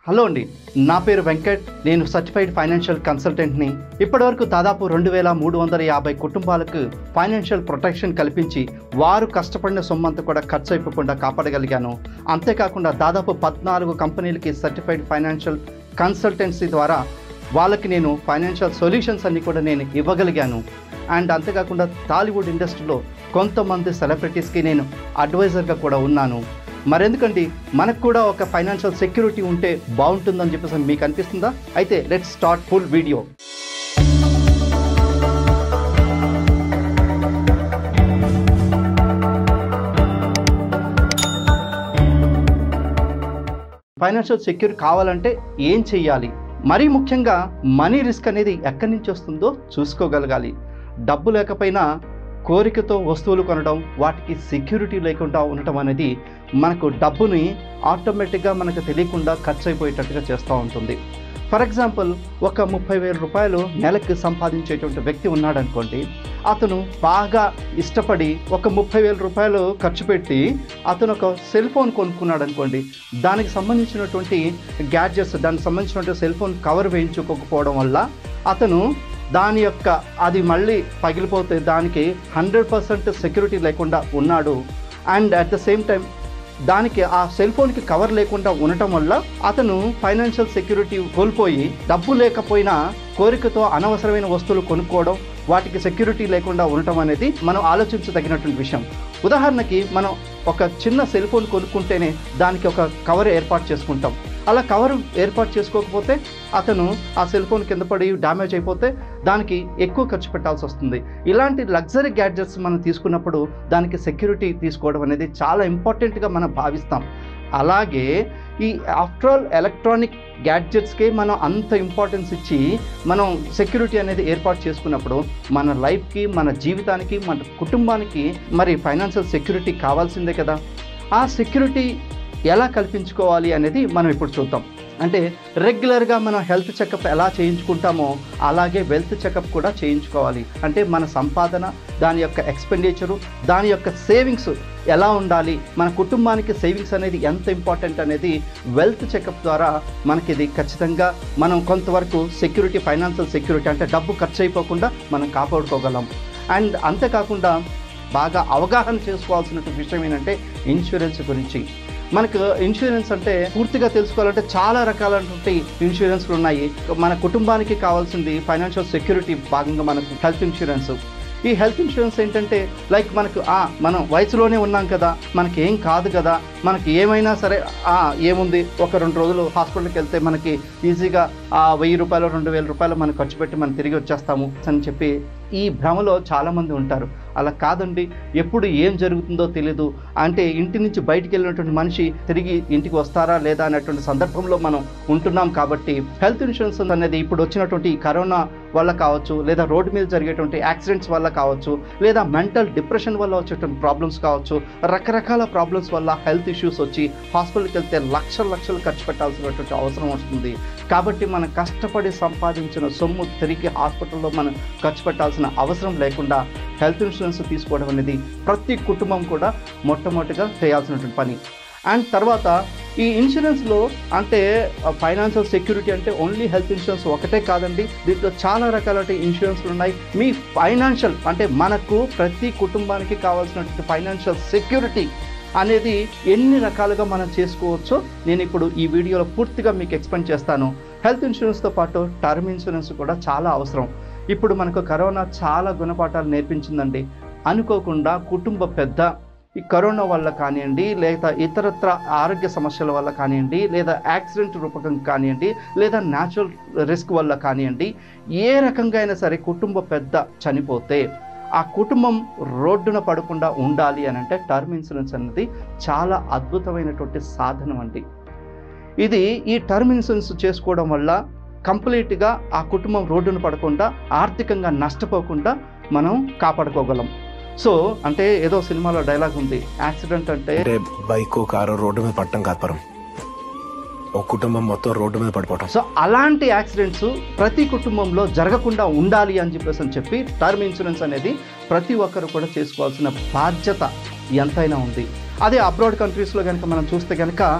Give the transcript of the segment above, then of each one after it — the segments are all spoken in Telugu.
హలో అండి నా పేరు వెంకట్ నేను సర్టిఫైడ్ ఫైనాన్షియల్ కన్సల్టెంట్ని ఇప్పటివరకు దాదాపు రెండు వేల మూడు వందల యాభై కుటుంబాలకు ఫైనాన్షియల్ ప్రొటెక్షన్ కల్పించి వారు కష్టపడిన సొమ్మంతా కూడా ఖర్చు అయిపోకుండా కాపాడగలిగాను అంతేకాకుండా దాదాపు పద్నాలుగు కంపెనీలకి సర్టిఫైడ్ ఫైనాన్షియల్ కన్సల్టెన్సీ ద్వారా వాళ్ళకి నేను ఫైనాన్షియల్ సొల్యూషన్స్ అన్ని కూడా నేను ఇవ్వగలిగాను అండ్ అంతేకాకుండా టాలీవుడ్ ఇండస్ట్రీలో కొంతమంది సెలబ్రిటీస్కి నేను అడ్వైజర్గా కూడా ఉన్నాను మరెందుకండి మనకు కూడా ఒక ఫైనాన్షియల్ సెక్యూరిటీ ఉంటే బాగుంటుందని చెప్పేసి మీకు అనిపిస్తుందా అయితే let's start full video financial secure కావాలంటే ఏం చెయ్యాలి మరీ ముఖ్యంగా మనీ రిస్క్ అనేది ఎక్కడి నుంచి వస్తుందో చూసుకోగలగాలి డబ్బు లేకపోయినా కోరికతో వస్తువులు కొనడం వాటికి సెక్యూరిటీ లేకుండా ఉండటం అనేది మనకు డబ్బుని ఆటోమేటిక్గా మనకు తెలియకుండా ఖర్చు అయిపోయేటట్టుగా చేస్తూ ఉంటుంది ఫర్ ఎగ్జాంపుల్ ఒక ముప్పై వేల రూపాయలు నెలకి సంపాదించేటువంటి వ్యక్తి ఉన్నాడు అనుకోండి అతను బాగా ఇష్టపడి ఒక ముప్పై వేల రూపాయలు ఖర్చు పెట్టి అతను ఒక సెల్ ఫోన్ కొనుక్కున్నాడు అనుకోండి దానికి సంబంధించినటువంటి గ్యాడ్జెట్స్ దానికి సంబంధించినటువంటి సెల్ ఫోన్ కవర్ వేయించుకోకపోవడం వల్ల అతను దాని యొక్క అది మళ్ళీ పగిలిపోతే దానికి హండ్రెడ్ పర్సెంట్ సెక్యూరిటీ లేకుండా ఉన్నాడు and at the same time దానికి ఆ సెల్ ఫోన్కి కవర్ లేకుండా ఉండటం వల్ల అతను ఫైనాన్షియల్ సెక్యూరిటీ కోల్పోయి డబ్బు లేకపోయినా కోరికతో అనవసరమైన వస్తువులు కొనుక్కోవడం వాటికి సెక్యూరిటీ లేకుండా ఉండటం అనేది మనం ఆలోచించదగినటువంటి విషయం ఉదాహరణకి మనం ఒక చిన్న సెల్ ఫోన్ కొనుక్కుంటేనే దానికి ఒక కవర్ ఏర్పాటు చేసుకుంటాం అలా కవర్ ఏర్పాటు చేసుకోకపోతే అతను ఆ సెల్ ఫోన్ కింద పడి డ్యామేజ్ అయిపోతే దానికి ఎక్కువ ఖర్చు పెట్టాల్సి వస్తుంది ఇలాంటి లగ్జరీ గ్యాడ్జెట్స్ మనం తీసుకున్నప్పుడు దానికి సెక్యూరిటీ తీసుకోవడం అనేది చాలా ఇంపార్టెంట్గా మనం భావిస్తాం అలాగే ఈ ఆఫ్టర్ ఆల్ ఎలక్ట్రానిక్ గ్యాడ్జెట్స్కే మనం అంత ఇంపార్టెన్స్ ఇచ్చి మనం సెక్యూరిటీ అనేది ఏర్పాటు చేసుకున్నప్పుడు మన లైఫ్కి మన జీవితానికి మన కుటుంబానికి మరి ఫైనాన్షియల్ సెక్యూరిటీ కావాల్సిందే కదా ఆ సెక్యూరిటీ ఎలా కల్పించుకోవాలి అనేది మనం ఇప్పుడు చూద్దాం అంటే రెగ్యులర్గా మనం హెల్త్ చెకప్ ఎలా చేయించుకుంటామో అలాగే వెల్త్ చెకప్ కూడా చేయించుకోవాలి అంటే మన సంపాదన దాని యొక్క ఎక్స్పెండిచరు దాని యొక్క సేవింగ్స్ ఎలా ఉండాలి మన కుటుంబానికి సేవింగ్స్ అనేది ఎంత ఇంపార్టెంట్ అనేది వెల్త్ చెకప్ ద్వారా మనకి ఇది ఖచ్చితంగా మనం కొంతవరకు సెక్యూరిటీ ఫైనాన్షియల్ సెక్యూరిటీ అంటే డబ్బు ఖర్చు అయిపోకుండా మనం కాపాడుకోగలం అండ్ అంతేకాకుండా బాగా అవగాహన చేసుకోవాల్సిన విషయం ఏంటంటే ఇన్సూరెన్స్ గురించి మనకు ఇన్సూరెన్స్ అంటే పూర్తిగా తెలుసుకోవాలంటే చాలా రకాలైనటువంటి ఇన్సూరెన్స్లు ఉన్నాయి మన కుటుంబానికి కావాల్సింది ఫైనాన్షియల్ సెక్యూరిటీ భాగంగా మనకు హెల్త్ ఇన్సూరెన్స్ ఈ హెల్త్ ఇన్సూరెన్స్ ఏంటంటే లైక్ మనకు ఆ మనం వయసులోనే ఉన్నాం కదా మనకి ఏం కాదు కదా మనకి ఏమైనా సరే ఆ ఏముంది ఒక రెండు రోజులు హాస్పిటల్కి వెళ్తే మనకి ఈజీగా ఆ వెయ్యి రూపాయలు రెండు వేల రూపాయలు మనం ఖర్చు పెట్టి మనం తిరిగి వచ్చేస్తాము అని చెప్పి ఈ భ్రమలో చాలామంది ఉంటారు అలా కాదండి ఎప్పుడు ఏం జరుగుతుందో తెలియదు అంటే ఇంటి నుంచి బయటికి వెళ్ళినటువంటి మనిషి తిరిగి ఇంటికి వస్తారా లేదా అనేటువంటి సందర్భంలో మనం ఉంటున్నాం కాబట్టి హెల్త్ ఇన్సూరెన్స్ అనేది ఇప్పుడు వచ్చినటువంటి ఈ కరోనా వల్ల కావచ్చు లేదా రోడ్డు మీద జరిగేటువంటి యాక్సిడెంట్స్ వల్ల కావచ్చు లేదా మెంటల్ డిప్రెషన్ వల్ల వచ్చేటువంటి ప్రాబ్లమ్స్ కావచ్చు రకరకాల ప్రాబ్లమ్స్ వల్ల హెల్త్ ఇష్యూస్ వచ్చి హాస్పిటల్కి వెళ్తే లక్షల లక్షలు ఖర్చు పెట్టాల్సినటువంటి అవసరం వస్తుంది కాబట్టి మనం కష్టపడి సంపాదించిన సొమ్ము తిరిగి హాస్పిటల్లో మనం ఖర్చు పెట్టాల్సిన అవసరం లేకుండా హెల్త్ ఇన్సూరెన్స్ తీసుకోవడం అనేది ప్రతి కుటుంబం కూడా మొట్టమొదటిగా చేయాల్సినటువంటి పని అండ్ తర్వాత ఈ ఇన్సూరెన్స్లో అంటే ఫైనాన్షియల్ సెక్యూరిటీ అంటే ఓన్లీ హెల్త్ ఇన్సూరెన్స్ ఒకటే కాదండి దీంట్లో చాలా రకాల ఇన్సూరెన్స్లు ఉన్నాయి మీ ఫైనాన్షియల్ అంటే మనకు ప్రతి కుటుంబానికి కావాల్సినటువంటి ఫైనాన్షియల్ సెక్యూరిటీ అనేది ఎన్ని రకాలుగా మనం చేసుకోవచ్చో నేను ఇప్పుడు ఈ వీడియోలో పూర్తిగా మీకు ఎక్స్ప్లెయిన్ చేస్తాను హెల్త్ ఇన్సూరెన్స్తో పాటు టర్మ్ ఇన్సూరెన్స్ కూడా చాలా అవసరం ఇప్పుడు మనకు కరోనా చాలా గుణపాఠాలు నేర్పించిందండి అనుకోకుండా కుటుంబ పెద్ద ఈ కరోనా వల్ల కానివ్వండి లేదా ఇతరత్ర ఆరోగ్య సమస్యల వల్ల కానివ్వండి లేదా యాక్సిడెంట్ రూపకం కానివ్వండి లేదా న్యాచురల్ రిస్క్ వల్ల కానివ్వండి ఏ రకంగా అయినా సరే కుటుంబ పెద్ద చనిపోతే ఆ కుటుంబం రోడ్డున పడకుండా ఉండాలి అని అంటే టర్మ్ ఇన్సూరెన్స్ అనేది చాలా అద్భుతమైనటువంటి సాధనం అండి ఇది ఈ టర్మ్ ఇన్సూరెన్స్ చేసుకోవడం వల్ల కంప్లీట్గా ఆ కుటుంబం రోడ్డున పడకుండా ఆర్థికంగా నష్టపోకుండా మనం కాపాడుకోగలం సో అంటే ఏదో సినిమాలో డైలాగ్ ఉంది యాక్సిడెంట్ అంటే అంటే బైక్ కారు రోడ్డు మీద పట్టడం కాదు పరం ఒక కుటుంబం మొత్తం రోడ్డు మీద పడిపోవటం సో అలాంటి యాక్సిడెంట్స్ ప్రతి కుటుంబంలో జరగకుండా ఉండాలి అని చెప్పేసి అని చెప్పి టర్మ్ ఇన్సూరెన్స్ అనేది ప్రతి ఒక్కరు కూడా చేసుకోవాల్సిన బాధ్యత ఎంతైనా ఉంది అదే అబ్రాడ్ కంట్రీస్లో కనుక మనం చూస్తే కనుక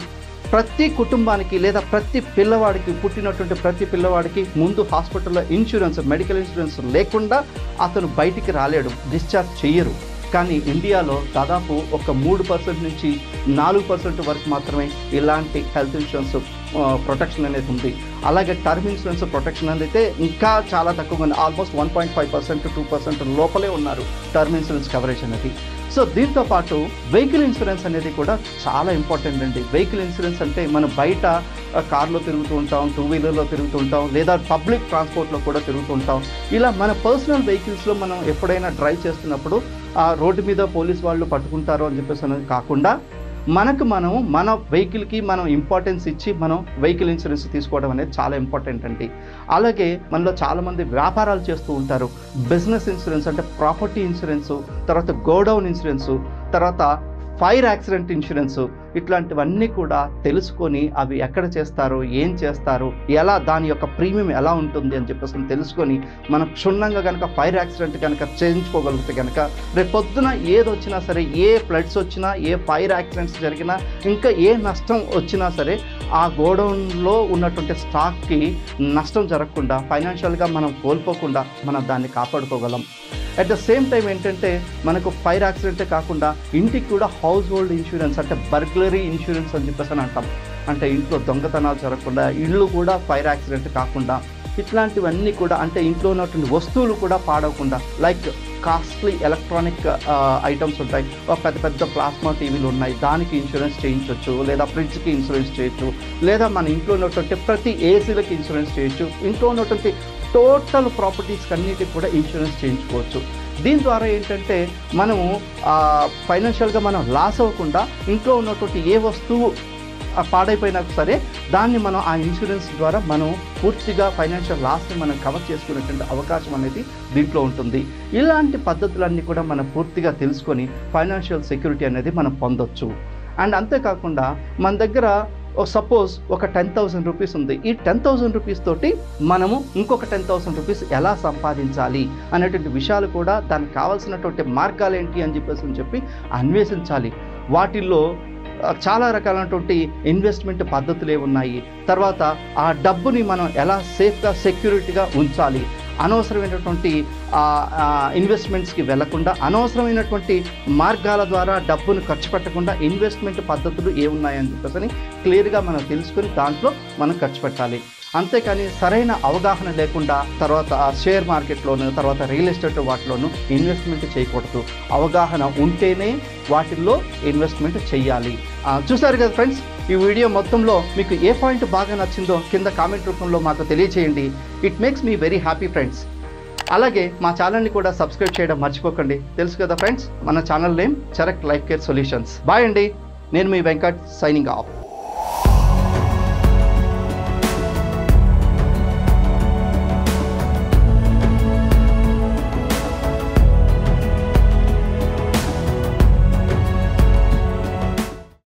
ప్రతి కుటుంబానికి లేదా ప్రతి పిల్లవాడికి పుట్టినటువంటి ప్రతి పిల్లవాడికి ముందు హాస్పిటల్లో ఇన్సూరెన్స్ మెడికల్ ఇన్సూరెన్స్ లేకుండా అతను బయటికి రాలేడు డిశ్చార్జ్ చెయ్యరు కానీ ఇండియాలో దాదాపు ఒక మూడు పర్సెంట్ నుంచి నాలుగు పర్సెంట్ వరకు మాత్రమే ఇలాంటి హెల్త్ ఇన్సూరెన్స్ ప్రొటెక్షన్ అనేది ఉంది అలాగే టర్మ్ ఇన్సూరెన్స్ ప్రొటెక్షన్ అనేది ఇంకా చాలా తక్కువగా ఉంది almost one point five percent two percent లోపలే ఉన్నారు టర్మ్ ఇన్సూరెన్స్ కవరేజ్ అనేది సో దీంతో పాటు వెహికల్ ఇన్సూరెన్స్ అనేది కూడా చాలా ఇంపార్టెంట్ అండి వెహికల్ ఇన్సూరెన్స్ అంటే మనం బయట ఆ, కార్లో తిరుగుతూ ఉంటాం టూ వీలర్లో తిరుగుతూ ఉంటాం లేదా పబ్లిక్ ట్రాన్స్పోర్ట్లో కూడా తిరుగుతూ ఉంటాం ఇలా మన పర్సనల్ వెహికల్స్లో మనం ఎప్పుడైనా డ్రైవ్ చేస్తున్నప్పుడు ఆ రోడ్డు మీద పోలీస్ వాళ్ళు పట్టుకుంటారు అని చెప్పేసి అనేది కాకుండా మనకు మనం మన వెహికల్కి మనం ఇంపార్టెన్స్ ఇచ్చి మనం వెహికల్ ఇన్సూరెన్స్ తీసుకోవడం అనేది చాలా ఇంపార్టెంట్ అండి అలాగే మనలో చాలామంది వ్యాపారాలు చేస్తూ ఉంటారు బిజినెస్ ఇన్సూరెన్స్ అంటే ప్రాపర్టీ ఇన్సూరెన్స్ తర్వాత గోడౌన్ ఇన్సూరెన్స్ తర్వాత ఫైర్ యాక్సిడెంట్ ఇన్సూరెన్స్ ఇట్లాంటివన్నీ కూడా తెలుసుకొని అవి ఎక్కడ చేస్తారు ఏం చేస్తారు ఎలా దాని యొక్క ప్రీమియం ఎలా ఉంటుంది అని చెప్పేసి తెలుసుకొని మనం క్షుణ్ణంగా కనుక ఫైర్ యాక్సిడెంట్ కనుక చేయించుకోగలిగితే కనుక రేపు పొద్దున ఏది వచ్చినా సరే ఏ ఫ్లడ్స్ వచ్చినా ఏ ఫైర్ యాక్సిడెంట్స్ జరిగినా ఇంకా ఏ నష్టం వచ్చినా సరే ఆ గోడౌన్లో ఉన్నటువంటి స్టాక్కి నష్టం జరగకుండా ఫైనాన్షియల్గా మనం కోల్పోకుండా మనం దాన్ని కాపాడుకోగలం అట్ ద సేమ్ టైం ఏంటంటే మనకు ఫైర్ యాక్సిడెంటే కాకుండా ఇంటికి కూడా హౌస్ హోల్డ్ ఇన్సూరెన్స్ అంటే బర్గ్లరీ ఇన్సూరెన్స్ అని చెప్పేసి అని అంటాం అంటే ఇంట్లో దొంగతనాలు జరగకుండా ఇళ్ళు కూడా ఫైర్ యాక్సిడెంట్ కాకుండా ఇట్లాంటివన్నీ కూడా అంటే ఇంట్లో ఉన్నటువంటి వస్తువులు కూడా పాడవకుండా లైక్ కాస్ట్లీ ఎలక్ట్రానిక్ ఐటమ్స్ ఉంటాయి ఒక పెద్ద పెద్ద ప్లాస్మా టీవీలు ఉన్నాయి దానికి ఇన్సూరెన్స్ చేయించవచ్చు లేదా ఫ్రిడ్జ్కి ఇన్సూరెన్స్ చేయొచ్చు లేదా మన ఇంట్లో ఉన్నటువంటి ప్రతి ఏసీలకి ఇన్సూరెన్స్ చేయొచ్చు ఇంట్లో ఉన్నటువంటి టోటల్ ప్రాపర్టీస్కి అన్నిటికి కూడా ఇన్సూరెన్స్ చేయించుకోవచ్చు దీని ద్వారా ఏంటంటే మనము ఫైనాన్షియల్గా మనం లాస్ అవ్వకుండా ఇంట్లో ఉన్నటువంటి ఏ వస్తువు ఆ పాడైపోయినా సరే దాన్ని మనం ఆ ఇన్సూరెన్స్ ద్వారా మనం పూర్తిగా ఫైనాన్షియల్ లాస్ని మనం కవర్ చేసుకునేటువంటి అవకాశం అనేది దీంట్లో ఉంటుంది ఇలాంటి పద్ధతులన్నీ కూడా మనం పూర్తిగా తెలుసుకొని ఫైనాన్షియల్ సెక్యూరిటీ అనేది మనం పొందొచ్చు అండ్ అంతేకాకుండా మన దగ్గర సపోజ్ ఒక టెన్ థౌసండ్ రూపీస్ ఉంది ఈ టెన్ థౌసండ్ రూపీస్ తోటి మనము ఇంకొక టెన్ థౌసండ్ రూపీస్ ఎలా సంపాదించాలి అనేటువంటి విషయాలు కూడా దానికి కావాల్సినటువంటి మార్గాలు ఏంటి అని చెప్పేసి అని చెప్పి అన్వేషించాలి వాటిల్లో ఆ, చాలా రకాలైనటువంటి ఇన్వెస్ట్మెంట్ పద్ధతులు ఏమున్నాయి తర్వాత ఆ డబ్బుని మనం ఎలా సేఫ్గా సెక్యూరిటీగా ఉంచాలి అనవసరమైనటువంటి ఇన్వెస్ట్మెంట్స్కి వెళ్లకుండా అనవసరమైనటువంటి మార్గాల ద్వారా డబ్బును ఖర్చు పెట్టకుండా ఇన్వెస్ట్మెంట్ పద్ధతులు ఏమున్నాయని చెప్పేసి క్లియర్గా మనం తెలుసుకొని దాంట్లో మనం ఖర్చు పెట్టాలి అంతేకాని సరైన అవగాహన లేకుండా తర్వాత ఆ షేర్ మార్కెట్లోను తర్వాత రియల్ ఎస్టేట్ వాటిలోను ఇన్వెస్ట్మెంట్ చేయకూడదు అవగాహన ఉంటేనే వాటిల్లో ఇన్వెస్ట్మెంట్ చేయాలి ఆ, చూసారు కదా ఫ్రెండ్స్ ఈ వీడియో మొత్తంలో మీకు ఏ పాయింట్ బాగా నచ్చిందో కింద కామెంట్ రూపంలో మాకు తెలియచేయండి it makes me very happy friends అలాగే మా ఛానల్ని కూడా సబ్స్క్రైబ్ చేయడం మర్చిపోకండి తెలుసు కదా ఫ్రెండ్స్ మన channel name Charak life care solutions bye అండి నేను మీ వెంకట్ సైనింగ్ ఆఫ్